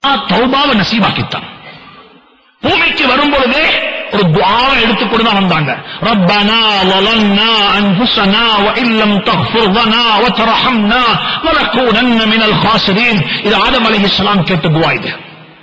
தௌபாவை நசீபாக்கித்தான் பூமிக்கு வரும்பொழுதே ஒரு துவாவை எடுத்துக்கொண்டு தான் வந்தாங்க ரப்பனா வலன்னா அன்ஃபுஸனா வஇல்லம் தக்ஃபிர் லனா வதர்ஹம்னா லனகூனன்ன மினல் ஹாசிரீன் இது ஆதம் அலைஹிஸ்ஸலாம் கேட்ட துவா இது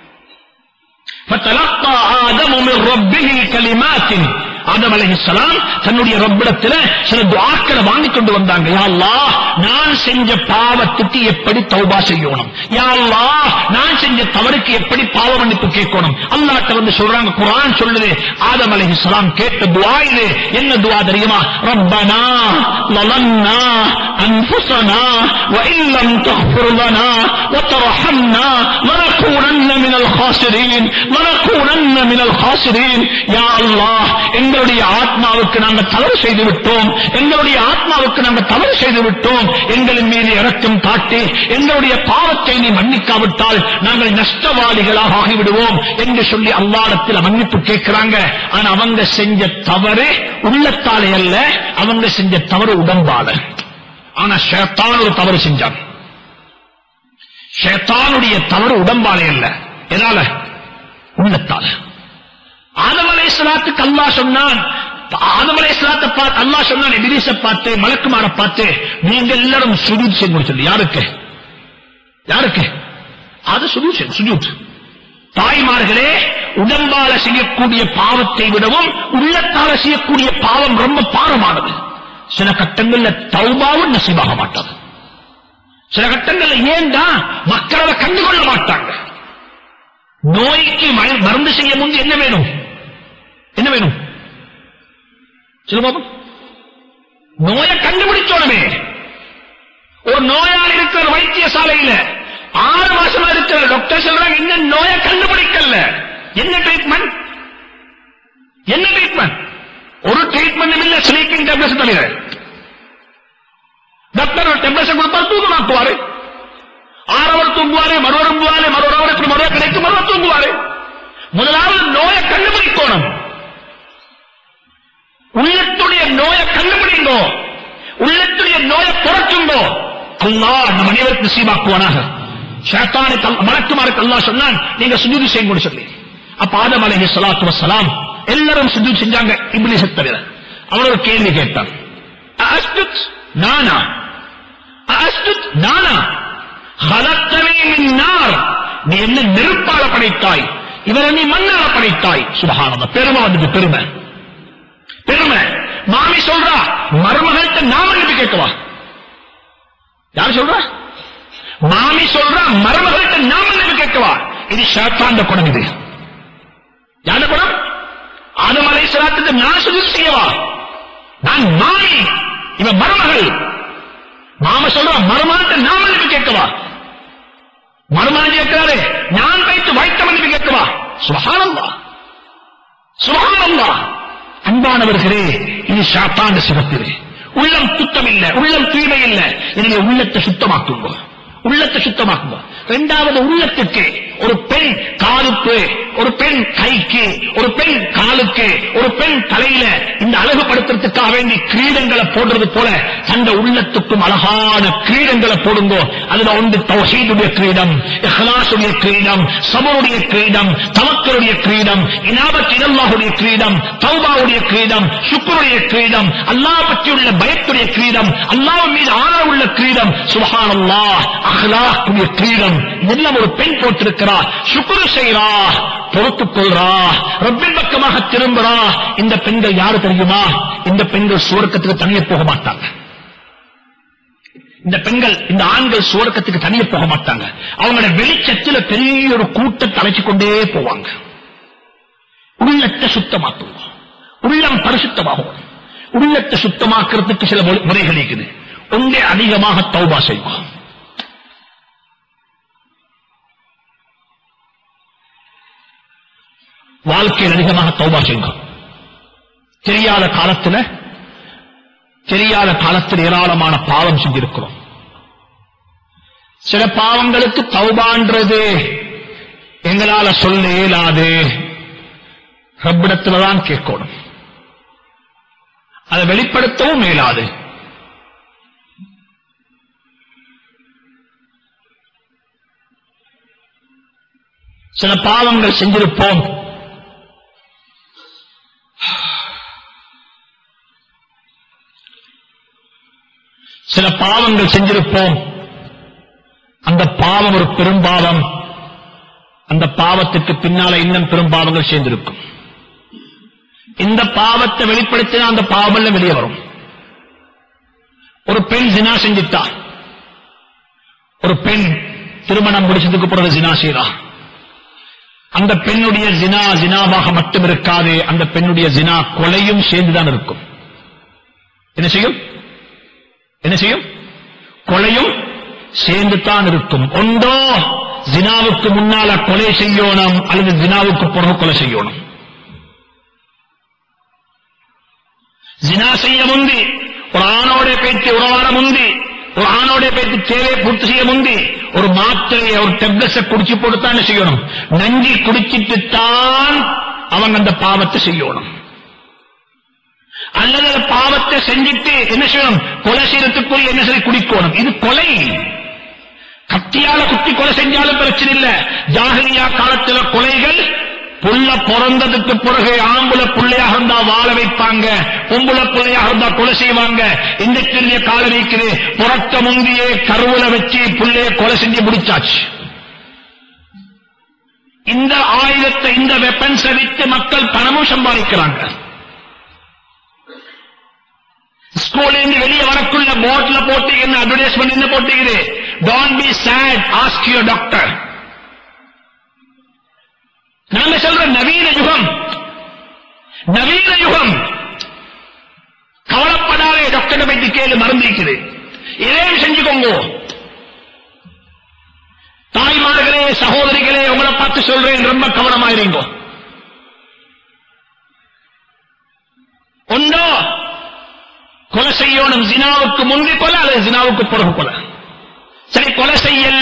فتلقى آدم من ربه كلمات ஆதம் அலைஹிஸ்ஸலாம் தன்னுடைய ரப்பிடத்துல சில துஆக்களை வாங்கி கொண்டு வந்தாங்க யா அல்லாஹ் நான் செஞ்ச பாவத்துக்கு எப்படி தௌபா செய்யணும் யா அல்லாஹ் நான் செஞ்ச தவறுக்கு எப்படி பாவ மன்னிப்பு கேட்கணும் அல்லாஹ்ட்ட வந்து சொல்றாங்க குர்ஆன் சொல்லுது ஆதம் அலைஹிஸ்ஸலாம் கேட்ட துஆ இது என்ன துஆ தெரியுமா ரப்பனா லலன்னா அன்ஃபுஸனா وإن لم تغفر لنا وترحمنا لنكونن من الخاسرين لنكونن من الخاسرين يا الله எங்களுடைய ஆத்மாவுக்கு நாங்கள் தவறு செய்து விட்டோம் எங்களுடைய ஆத்மாவுக்கு நாங்கள் தவறு செய்து விட்டோம் எங்களின் மீது இரக்கம் காட்டி எங்களுடைய பாவத்தை நீ மன்னிக்காவிட்டால் நாங்கள் நஷ்டவாதிகளாக ஆகிவிடுவோம் என்று சொல்லி அல்லாடத்தில் மன்னிப்பு கேட்கிறாங்க ஆனா அவங்க செஞ்ச தவறு உள்ளத்தாலே அல்ல அவங்க செஞ்ச தவறு உடம்பால ஆனா ஷேத்தான் ஒரு தவறு செஞ்சான் ஷேத்தானுடைய தவறு உடம்பாலே அல்ல எதால உள்ளத்தால ஆதம் அலைஹிஸ்ஸலாத்துக்கு அல்லாஹ் சொன்னான் ஆதம் அலைஹிஸ்ஸலாத்தை பார்த்து அல்லாஹ் சொன்னான் இபிலிஸை பார்த்து மலக்குமார பார்த்து நீங்க எல்லாரும் சுஜூத் செய்யணும் சொல்லி யாருக்கு யாருக்கு அது சுஜூத் செய்யும் சுஜூத் தாய்மார்களே உடம்பால செய்யக்கூடிய பாவத்தை விடவும் உள்ளத்தால செய்யக்கூடிய பாவம் ரொம்ப பாரமானது சில கட்டங்கள்ல தௌபாவும் நசீபாக மாட்டாது சில கட்டங்கள்ல ஏன்டா மக்கள் அதை கண்டுகொள்ள மாட்டாங்க நோய்க்கு ம- மருந்து செய்ய முன்பு என்ன வேணும் என்ன வேணும் சொல்ல பாப்போம் நோயை கண்டுபிடிச்சோடமே ஒரு நோயாளி இருக்கிற வைத்தியசாலையில ஆறு மாசமா இருக்கிற டாக்டர் சொல்றாங்க இன்னும் நோயை கண்டுபிடிக்கல என்ன ட்ரீட்மெண்ட் என்ன ட்ரீட்மெண்ட் ஒரு ட்ரீட்மெண்ட் இல்ல ஸ்லீப்பிங் டேப்லெட்ஸ் தவிர டாக்டர் ஒரு டேப்லெட்ஸ் கொடுத்தா தூக்கமாக்குவாரு ஆறவர் தூங்குவாரு மறுவர் தூங்குவாரு மறுவர் இப்படி மறுவர் கிடைக்கும் மறுவர் தூங்குவாரு முதலாவது நோயை கண்டுபிடிக்கணும் உள்ளத்துடைய நோயை கண்டுபிடிங்கோ உள்ளத்துடைய நோயை புறக்குங்கோ அல்லாஹ் அந்த மனிதருக்கு சீமாக்குவானாக ஷேத்தானுக்கு அல்ல- மலக்குமாருக்கு அல்லாஹ் சொன்னான் நீங்க சுஜூதி செய்யுங்கன்னு சொல்லி அப்ப ஆதம் அலைஹி ஸலாத்து வஸ்ஸலாம் எல்லாரும் சுஜூத் செஞ்சாங்க இப்லீஸை தவிர அவர் ஒரு கேள்வி கேட்டான் அஸ்ஜுத் நானா அஸ்ஜுத் நானா خلقتني من نار நீ என்ன நெருப்பால படைத்தாய் இவரை நீ மண்ணால படைத்தாய் சுபஹானல்ல பெருமை வந்தது பெருமை பெருமை மாமி சொல்றா மருமகள்கிட்ட நாம நம்பி கேட்கவா யார் சொல்றா மாமி சொல்றா மருமகள்கிட்ட நாம நம்பி கேட்கவா இது ஷேத்தாண்ட குணம் இது யார குணம் ஆதம் அலைஹிஸ்ஸலாத்துக்கு நான் சுஜூத் செய்யவா நான் மாமி இவன் மருமகள் மாம சொல்றா மருமகள்கிட்ட நாம நம்பி கேட்கவா மருமகன் கேட்கிறாரு நான் வைத்து வைத்த மன்னிப்பு கேட்கவா சுபஹானல்லா சுபஹானல்லா அன்பானவர்களே இது சாத்தாண்ட சிறப்பு உள்ளம் சுத்தம் இல்ல உள்ளம் தூய்மை இல்ல எனவே உள்ளத்தை சுத்தமாக்குங்க உள்ளத்தை சுத்தமாக்குங்க இரண்டாவது உள்ளத்துக்கு ஒரு பெண் காலுக்கு ஒரு பெண் கைக்கு ஒரு பெண் காலுக்கு ஒரு பெண் தலையில இந்த அழகுபடுத்துறதுக்காக வேண்டி கிரீடங்களை போடுறது போல அந்த உள்ளத்துக்கும் அழகான கிரீடங்களை போடுங்கோ அதுல ஒன்று தௌஹீதுடைய கிரீடம் இஹ்லாசுடைய கிரீடம் சபருடைய கிரீடம் தவக்கருடைய கிரீடம் இனாபத் இனல்லாஹுடைய கிரீடம் தௌபாவுடைய கிரீடம் சுக்ருடைய கிரீடம் அல்லாஹ் பற்றியுள்ள பயத்துடைய கிரீடம் அல்லாஹ் மீது ஆதரவுள்ள கிரீடம் சுபஹானல்லாஹ் அஹ்லாக்குடைய கிரீடம் இதெல்லாம் ஒரு பெண் போட்டிருக்கிறா சுக்ரு செய்றா பொறுத்துக் கொள்றா ரப்பின் பக்கமாக திரும்புறா இந்த பெண்கள் யாரு தெரியுமா இந்த பெண்கள் சுவர்க்கத்துக்கு தனியே போக மாட்டாங்க இந்த பெண்கள் இந்த ஆண்கள் சுவர்க்கத்துக்கு தனியே போக மாட்டாங்க அவங்களோட வெளிச்சத்துல பெரிய ஒரு கூட்டத்தை அழைச்சு கொண்டே போவாங்க உள்ளத்தை சுத்தமாக்குங்க உள்ளம் பரிசுத்தமாகும் உள்ளத்தை சுத்தமாக்குறதுக்கு சில முறை- முறைகள் இருக்குது ஒன்றே அதிகமாக தௌபா செய்வோம் வாழ்க்கையில் அதிகமாக தௌபா செய்யுங்க தெரியாத காலத்துல தெரியாத காலத்தில் ஏராளமான பாவம் செஞ்சிருக்கிறோம் சில பாவங்களுக்கு தௌபான்றது எங்களால சொல்ல இயலாது ரப்பிடத்துலதான் கேட்கணும் அதை வெளிப்படுத்தவும் இயலாது சில பாவங்கள் செஞ்சிருப்போம் சில பாவங்கள் செஞ்சிருப்போம் அந்த பாவம் ஒரு பெரும்பாவம் அந்த பாவத்துக்கு பின்னால இன்னும் பெரும் பாவங்கள் சேர்ந்திருக்கும் இந்த பாவத்தை வெளிப்படுத்தினா அந்த பாவம் எல்லாம் வெளியே வரும் ஒரு பெண் ஜினா செஞ்சிட்டா ஒரு பெண் திருமணம் முடிச்சதுக்கு பிறகு ஜினா செய்றா அந்த பெண்ணுடைய ஜினா ஜினாவாக மட்டும் இருக்காது அந்த பெண்ணுடைய ஜினா கொலையும் சேர்ந்துதான் இருக்கும் என்ன செய்யும் என்ன செய்யும் கொலையும் சேர்ந்து தான் இருக்கும் ஒன்றோ ஜினாவுக்கு முன்னால கொலை செய்யணும் அல்லது ஜினாவுக்கு பிறகு கொலை செய்யணும் ஜினா செய்ய முந்தி ஒரு ஆணோட பேச்சு உறவாட முந்தி ஒரு ஆணோட பேச்சு தேவையை பூர்த்தி செய்ய முந்தி ஒரு மாத்திரையை ஒரு டெப்லெட்ஸை குடிச்சு போட்டு என்ன செய்யணும் நஞ்சி குடிச்சிட்டு தான் அவங்க அந்த பாவத்தை செய்யணும் அல்லது அந்த பாவத்தை செஞ்சுட்டு என்ன செய்யணும் கொலை செய்யறதுக்குரிய என்ன சொல்லி குடிக்கணும் இது கொலை கத்தியால குத்தி கொலை செஞ்சாலும் பிரச்சனை இல்ல ஜாகிரியா காலத்துல கொலைகள் புள்ள பிறந்ததுக்கு பிறகு ஆம்புல புள்ளையாக இருந்தா வாழ வைப்பாங்க பொம்புல புள்ளையாக இருந்தா கொலை செய்வாங்க இன்றைக்கு காலம் இருக்குது புறக்க முந்தியே கருவுல வச்சு புள்ளைய கொலை செஞ்சு முடிச்சாச்சு இந்த ஆயுதத்தை இந்த வெப்பன்ஸை வித்து மக்கள் பணமும் சம்பாதிக்கிறாங்க ஸ்கூல்ல இருந்து வெளியே வரக்குள்ள போர்ட்ல போட்டு என்ன அட்வர்டைஸ்மெண்ட் என்ன போட்டுக்குது don't be sad ask your doctor நாங்க சொல்ற நவீன யுகம் நவீன யுகம் கவலைப்படாதே டாக்டர் பத்தி கேளு மருந்திக்குது இதே செஞ்சுக்கோங்க தாய்மார்களே சகோதரிகளே உங்களை பார்த்து சொல்றேன் ரொம்ப கவனமா இருங்கோ ஒன்றோ கொலை செய்யணும் ஜினாவுக்கு முந்தி கொலை அல்லது ஜினாவுக்கு பிறகு கொலை சரி கொலை செய்யல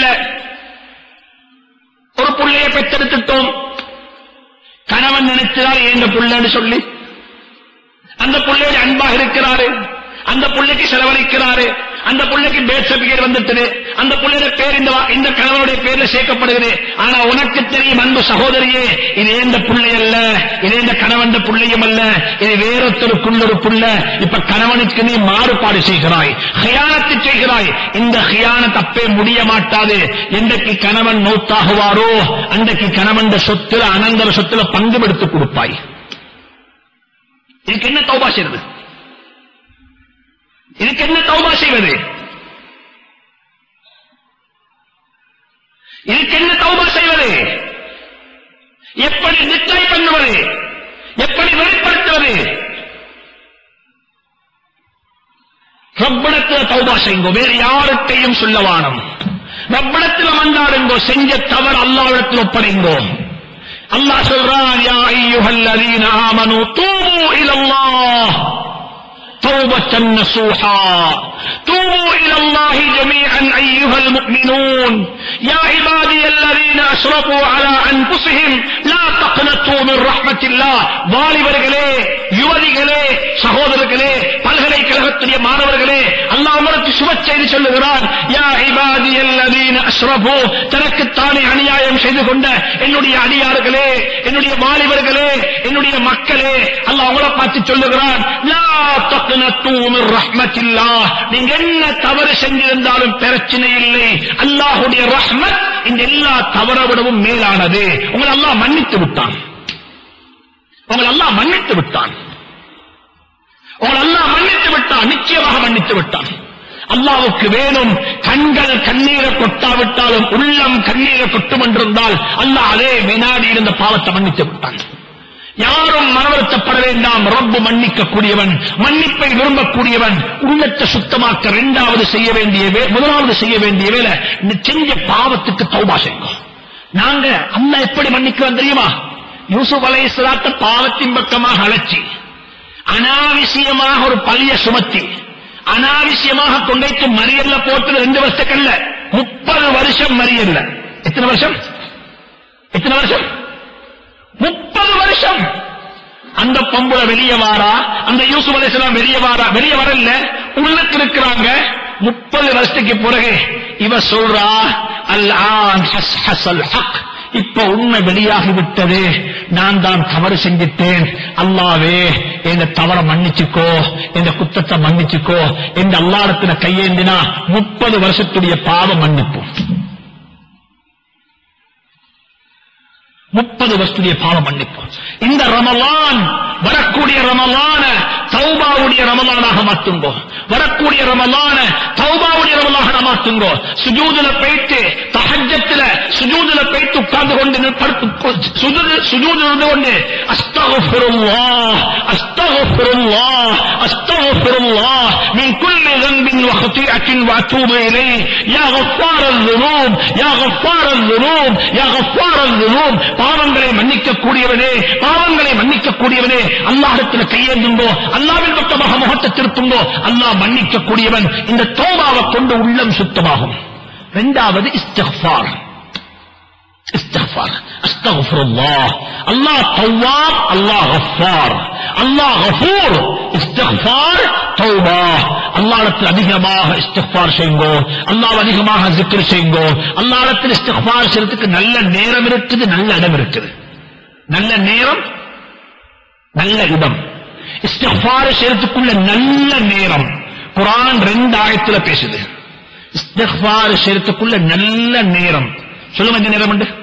ஒரு புள்ளைய பெற்றெடுத்துட்டோம் கணவன் நினைச்சார் எங்க புள்ளன்னு சொல்லி அந்த புள்ளையோட அன்பாக இருக்கிறாரு அந்த புள்ளைக்கு செலவழிக்கிறாரு அந்த புள்ளைக்கு பேர் சர்டிபிகேட் வந்துட்டது அந்த புள்ளையோட பேர் இந்த வா- இந்த கணவனுடைய பேர்ல சேர்க்கப்படுகிறது ஆனா உனக்கு தெரியும் அன்பு சகோதரியே இது இந்த புள்ளை அல்ல இது இந்த கணவன் புள்ளையும் அல்ல இது வேறொருத்தருக்குள்ள ஒரு புள்ள இப்ப கணவனுக்கு நீ மாறுபாடு செய்கிறாய் ஹியானத்தை செய்கிறாய் இந்த ஹியான தப்பே முடிய மாட்டாது என்றைக்கு கணவன் மௌத்தாகுவாரோ அன்றைக்கு கணவன் சொத்துல அனந்தர சொத்துல பங்கு எடுத்து கொடுப்பாய் இதுக்கு என்ன தௌபா செய்வது இதுக்கு என்ன தௌபா செய்வது இதுக்கு என்ன தௌபா செய்வது எப்படி நிச்சயம் பண்ணுவது எப்படி வெளிப்படுத்துவது ரப்பிடத்துல தௌபா செய்யுங்கோ வேறு யாருக்கையும் சொல்ல வானம் ரப்பிடத்துல மன்றாடுங்கோ செஞ்ச தவறு அல்லாவிடத்தில் ஒப்படைங்கோ அல்லாஹ் சொல்றான் யா ஐயுஹல் லதீன ஆமனு தூபு இலல்லாஹ் توبة نصوحا توبوا إلى الله جميعا أيها المؤمنون يا عبادي الذين أسرفوا على أنفسهم لا تقنطوا من رحمة الله வாலிபர்களே யுவதிகளே சகோதரர்களே பல்கலைக்கழகத்துடைய மாணவர்களே அல்லாஹ் உங்களுக்கு சுப செய்தி சொல்லுகிறார் யா இபாதி அல்லதீன அஸ்ரஃபு தனக்குத்தானே அநியாயம் செய்து கொண்ட என்னுடைய அடியார்களே என்னுடைய வாலிபர்களே என்னுடைய மக்களே அல்லாஹ் அவங்கள பார்த்து சொல்லுகிறான் லா தக்னத்து மின் ரஹ்மத்தில்லாஹ் நீங்க என்ன தவறு செஞ்சிருந்தாலும் பிரச்சனை இல்லை அல்லாஹ்வுடைய ரஹ்மத் இந்த எல்லா தவறை விடவும் மேலானது உங்களை அல்லாஹ் மன்னித்து விட்டான் உங்களை அல்லாஹ் மன்னித்து விட்டான் உங்களை அல்லாஹ் மன்னித்து விட்டான் நிச்சயமாக மன்னித்து விட்டான் அல்லாவுக்கு வேணும் கண்கள் கண்ணீரை கொட்டாவிட்டாலும் உள்ளம் கண்ணீரை கொட்டும் என்றிருந்தால் அல்லாஹ் அதே வினாடி இருந்த பாவத்தை மன்னித்து விட்டான் யாரும் மனவருத்தப்பட வேண்டாம் ரப்பு மன்னிக்க கூடியவன் மன்னிப்பை விரும்பக்கூடியவன் உள்ளத்தை சுத்தமாக்க இரண்டாவது செய்ய வேண்டிய வே- முதலாவது செய்ய வேண்டிய வேலை இந்த செஞ்ச பாவத்துக்கு தௌபா செய்யுங்க நாங்க அல்லாஹ் எப்படி மன்னிக்கிறோம் தெரியுமா யூசுப் அலைஹிஸ்ஸலாத்த பாவத்தின் பக்கமாக அழைச்சி அனாவசியமாக ஒரு பழிய சுமத்தி அனாவசியமாக கொண்டைத்து மறியல்ல போட்டு ரெண்டு வருஷத்துக்கல்ல முப்பது வருஷம் மறியல்ல எத்தனை வருஷம் எத்தனை வருஷம் முப்பது வருஷம் அந்த பொம்பளை வெளியே வாரா அந்த யூசுப் அலைஹிஸ்ஸலாம் வெளியே வாரா வெளியே வரல உள்ளுக்கு இருக்கிறாங்க முப்பது வருஷத்துக்கு பிறகு இவ சொல்றா அல் ஆன் ஹஸ் ஹஸல் ஹக் இப்ப உண்மை வெளியாகி விட்டது நான் தான் தவறு செஞ்சிட்டேன் அல்லாவே இந்த தவற மன்னிச்சுக்கோ இந்த குத்தத்தை மன்னிச்சுக்கோ இந்த அல்லாடத்துல கையேந்தினா முப்பது வருஷத்துடைய பாவம் மன்னிப்போம் முப்பது வருஷத்துடைய பாவம் மன்னிப்போம் இந்த ரமலான் வரக்கூடிய ரமலான தௌபாவுடைய ரமலானாக மாற்றுங்கோ வரக்கூடிய ரமலான தௌபாவுடைய ரமலானாக மாற்றுங்கோ சுஜூதுல போயிட்டு தஹஜத்துல சுஜூதுல போயிட்டு உட்கார்ந்து கொண்டு நில்~ படுத்து சுஜூது சுஜூது இருந்து கொண்டு அஸ்தகுஃபிருல்லாஹ் அஸ்தகுஃபிருல்லாஹ் அஸ்தகுஃபிருல்லாஹ் மின் குல்லி ذنب وخطيئة وأتوب إليه يا غفار الذنوب يا غفار الذنوب يا غفار الذنوب பாவங்களை மன்னிக்க கூடியவனே பாவங்களை மன்னிக்க கூடியவனே அல்லாஹிடத்தில் கையேந்துங்கோ அல்லாவின் பக்கமாக முகத்தை திருப்புங்கோ அல்லாஹ் மன்னிக்க கூடியவன் இந்த தோபாவை கொண்டு உள்ளம் சுத்தமாகும் இரண்டாவது இஸ்திஃபார் استغفار استغفر الله الله تواب الله غفار الله غفور استغفار توبة الله இடத்தில் அதிகமாக இஸ்திஃபார் செய்யுங்கோ அல்லாஹ் அதிகமாக zikr செய்யுங்கோ அல்லாஹ் இடத்தில் இஸ்திஃபார் செய்யறதுக்கு நல்ல நேரம் இருக்குது நல்ல இடம் இருக்குது நல்ல நேரம் நல்ல இடம் இஸ்திஃபார் செய்யறதுக்குள்ள நல்ல நேரம் குரான் ரெண்டு ஆயத்துல பேசுது இஸ்திஃபார் செய்யறதுக்குள்ள நல்ல நேரம் சொல்லுங்க இந்த நேரம் உண்டு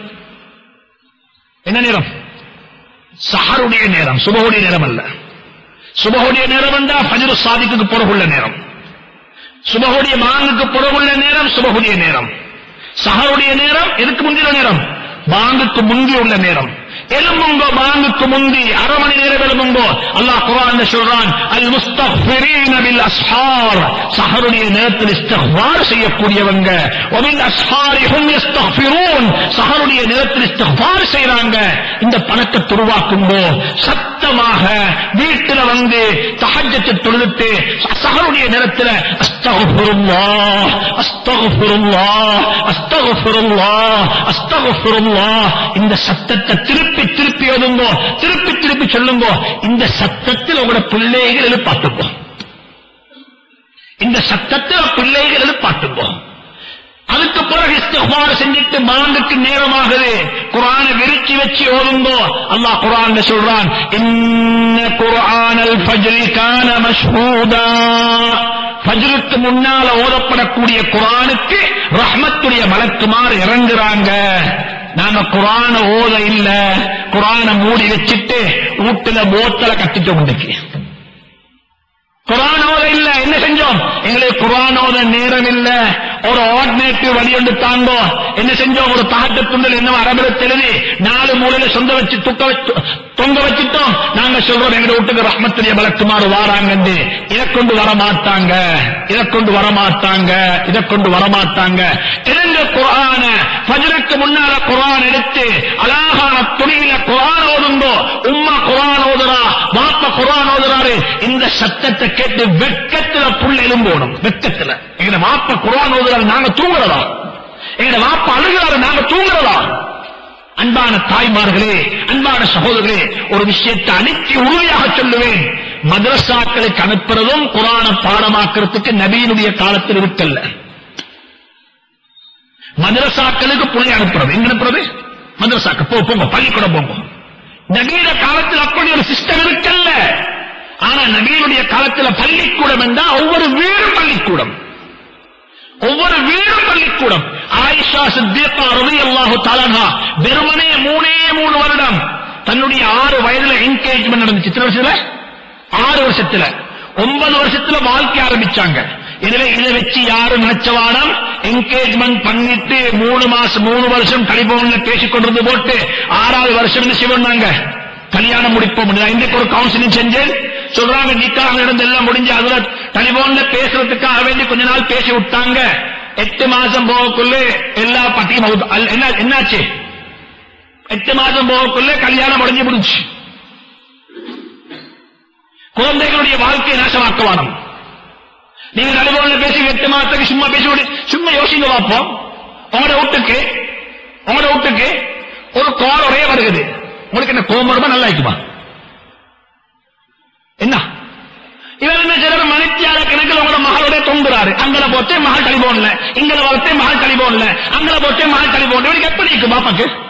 என்ன நேரம் சஹருடைய நேரம் சுபகுடைய நேரம் அல்ல சுபகுடைய நேரம் என்றா ஃபஜ்ரு சாதிக்கு புறகுள்ள நேரம் சுபகுடைய மாங்குக்கு புறகுள்ள நேரம் சுபகுடைய நேரம் சஹருடைய நேரம் எதுக்கு முந்தின நேரம் பாங்குக்கு முந்தி உள்ள நேரம் எலும்புங்கோ பாங்குக்கு முந்தி அரை மணி நேரம் எலும்புங்கோ அல்லாஹ் குரான் சொல்றான் அல் முஸ்தக்ஃபிரீன பில் அஸ்ஹார் சஹருடைய நேரத்தில் இஸ்திக்ஃபார் செய்யக்கூடியவங்க வபில் அஸ்ஹாரி ஹும் யஸ்தக்ஃபிரூன் சஹருடைய நேரத்தில் இஸ்திக்ஃபார் செய்றாங்க இந்த பணத்தை உருவாக்குங்கோ சத்தமாக வீட்டுல வந்து தஹஜ்ஜத்தை தொழுதுட்டு சஹருடைய நேரத்தில் அஸ்தக்ஃபிருல்லாஹ் அஸ்தக்ஃபிருல்லாஹ் அஸ்தக்ஃபிருல்லாஹ் அஸ்தக்ஃபிருல்லாஹ் இந்த சத்தத்தை திருப்பி திருப்பி எழுதுங்கோ திருப்பி திருப்பி சொல்லுங்கோ இந்த சத்தத்தில் உங்களோட பிள்ளைகள் எழுப்பாட்டுங்கோ இந்த சத்தத்தில் பிள்ளைகள் எழுப்பாட்டுங்கோ அதுக்கு பிறகு இஸ்திக்பார் செஞ்சுட்டு மாண்டுக்கு நேரமாகுது குரானை விரிச்சு வச்சு ஓதுங்கோ அல்லாஹ் குரான் சொல்றான் இன்ன குர்ஆனல் ஃபஜ்ரி கான மஷ்ஹூதா ஃபஜ்ருக்கு முன்னால ஓதப்படக்கூடிய குரானுக்கு ரஹ்மத்துடைய மலக்குமார் இறங்குறாங்க நாங்க குரான ஓத இல்ல குரான மூடி வச்சுட்டு வீட்டுல போத்தல கட்டிட்டோம் இன்னைக்கு குரானோத இல்ல என்ன செஞ்சோம் எங்களுக்கு குரானோத நேரம் இல்ல ஒரு ஆர்டினேட்டிவ் வழி ஒன்று தாங்கோ என்ன செஞ்சோம் ஒரு தாட்ட துண்டல் என்ன அரபில எழுதி நாலு மூலையில சொந்த வச்சு துக்க வச்சு தொங்க வச்சுட்டோம் நாங்க சொல்றோம் எங்க வீட்டுக்கு ரஹ்மத்துடைய பலக்குமாறு வாராங்கன்னு இதை கொண்டு வர மாட்டாங்க இதை கொண்டு வர மாட்டாங்க இதை கொண்டு வர மாட்டாங்க இருந்த குரான ஃபஜ்ருக்கு முன்னால குரான் எடுத்து அழகான துணியில குரான் ஓதுங்கோ உம்மா குரான் ஓதுறா பாப்பா குரான் ஓதுறாரு இந்த சத்தத்தை கேட்டு வெட்கத்துல புள்ள எலும்போடும் வெட்கத்துல எங்க வாப்ப குரான் ஓதுறாரு நாங்க தூங்குறதா எங்க வாப்ப அழுகிறாரு நாங்க தூங்குறதா அன்பான தாய்மார்களே அன்பான சகோதரர்களே ஒரு விஷயத்தை அனுப்பி உறுதியாக சொல்லுவேன் மதரசாக்களுக்கு அனுப்புறதும் குரான பாடமாக்குறதுக்கு நபியினுடைய காலத்தில் இருக்கல்ல மதரசாக்களுக்கு புள்ளி அனுப்புறது எங்க அனுப்புறது மதரசாக்கு போ போங்க பள்ளிக்கூடம் போங்க நவீன காலத்தில் அப்படி ஒரு சிஸ்டம் இருக்கல்ல ஆனா நவீனுடைய காலத்துல பள்ளிக்கூடம் என்றா ஒவ்வொரு வீடும் பள்ளிக்கூடம் ஒவ்வொரு வீடும் பள்ளிக்கூடம் ஆயிஷா சித்தியப்பா ரவி அல்லாஹு தாலா வெறுமனே மூணே மூணு வருடம் தன்னுடைய ஆறு வயதுல என்கேஜ்மெண்ட் நடந்துச்சு எத்தனை வருஷத்துல ஆறு வருஷத்துல ஒன்பது வருஷத்துல வாழ்க்கை ஆரம்பிச்சாங்க எனவே இதை வச்சு யாரும் நினைச்சவானம் என்கேஜ்மெண்ட் பண்ணிட்டு மூணு மாசம் மூணு வருஷம் டெலிபோன்ல பேசிக் கொண்டிருந்து போட்டு ஆறாவது வருஷம் என்ன செய்வாங்க கல்யாணம் முடிப்போம் நான் இன்றைக்கு ஒரு கவுன்சிலிங் செஞ்சேன் சொல்றாங்க நிக்காக நடந்து எல்லாம் முடிஞ்சு அதுல டெலிபோன்ல பேசுறதுக்காக வேண்டி கொஞ்ச நாள் பேசி விட்டாங்க எட்டு மாசம் போகக்குள்ள எல்லா பட்டியும் அவுத்து- அல்ல, என்ன என்னாச்சு எட்டு மாசம் போகக்குள்ள கல்யாணம் முடிஞ்சு முடிஞ்சு குழந்தைகளுடைய வாழ்க்கையை நாசமாக்குவானம் நீங்க டெலிபோன்ல பேசி எட்டு மாசத்துக்கு சும்மா பேசி விடு சும்மா யோசிங்க பார்ப்போம் உங்களோட வீட்டுக்கு உங்களோட வீட்டுக்கு ஒரு கார் ஒரே வருகுது உங்களுக்கு என்ன கோபம் வருமா நல்லா இருக்குமா என்ன இவர் என்ன செய்யறாரு மணித்தியால கணக்கில் உங்களோட மகளோட தொங்குறாரு அங்கல போட்டு மகள் டெலிபோன்ல இங்கல வளர்த்தே மகள் டெலிபோன்ல அங்கல போட்டு மகள் டெலிபோன்ல இவருக்கு எப்படி இருக்கு பாப்பாக்கு